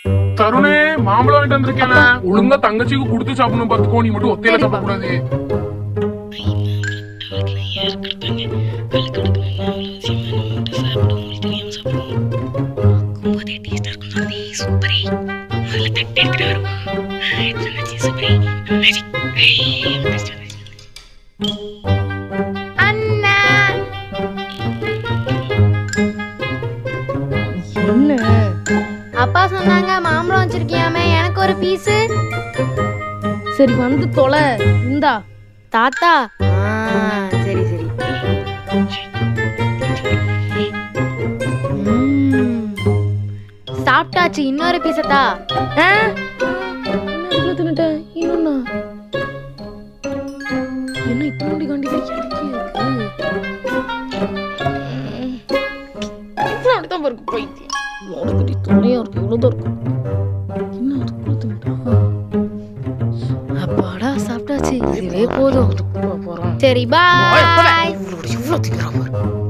தருணே மாம்பழம் வாங்கிட்டு வந்திருக்கேன் ஒழுங்கா தங்கச்சிக்கு கொடுத்து சாப்பிடணும் பாத்துக்கோ நீ மட்டும் ஒத்தையில சாப்பிட கூடாது அண்ணா என்ன அப்பா சொன்னாங்க மாம்பழம் வச்சிருக்கியாமே எனக்கு ஒரு பீஸு சரி வந்து தொலை இந்தா தாத்தா ஆ, சரி சரி ம். சாப்பிட்டாச்சு இன்னொரு பீஸத்தா ஆ? என்ன இவ்வளவு தின்னுட்டேன் இன்னொன்னா என்ன இப்படி காண்டி இருக்கே இருக்கு இவ்வளவு அப்படித்தான் இருக்கு பைத்தியம் இவ்வளவு பெரிய தொல்லையா இருக்கு இவ்வளவுதான் இருக்கும் என்ன அதுக்குள்ள தின்னுட்டா அப்பாடா சாப்பிட்டாச்சு இதுவே போதும் போறோம் சரி பாய் இவ்வளவு திங்கிறான் பாரு